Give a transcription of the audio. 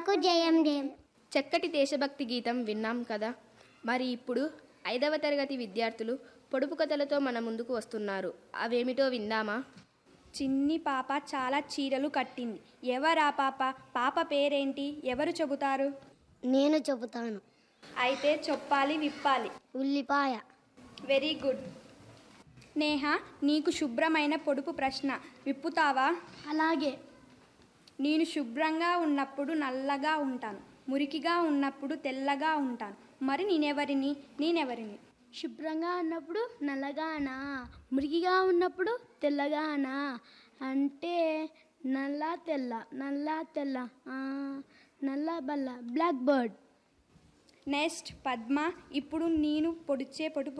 కళలకు జయం జయం చక్కటి దేశభక్తి గీతం విన్నాం కదా మరి ఇప్పుడు ఐదవ తరగతి విద్యార్థులు పొడుపు కథలతో మన ముందుకు వస్తున్నారు అవేమిటో విందామా చిన్ని పాప చాలా చీరలు కట్టింది ఎవరా పాప పాప పేరేంటి ఎవరు చెబుతారు నేను చెబుతాను అయితే చెప్పాలి విప్పాలి ఉల్లిపాయ వెరీ గుడ్ నేహ నీకు శుభ్రమైన పొడుపు ప్రశ్న విప్పుతావా అలాగే నేను శుభ్రంగా ఉన్నప్పుడు నల్లగా ఉంటాను మురికిగా ఉన్నప్పుడు తెల్లగా ఉంటాను మరి నేనెవరిని నేనెవరిని శుభ్రంగా ఉన్నప్పుడు నల్లగానా మురికిగా ఉన్నప్పుడు తెల్లగానా అంటే నల్ల తెల్ల నల్ల తెల్ల ఆ, నల్ల బల్ల బ్లాక్ బర్డ్ నెక్స్ట్ పద్మ ఇప్పుడు నేను పొడిచే పొడుపు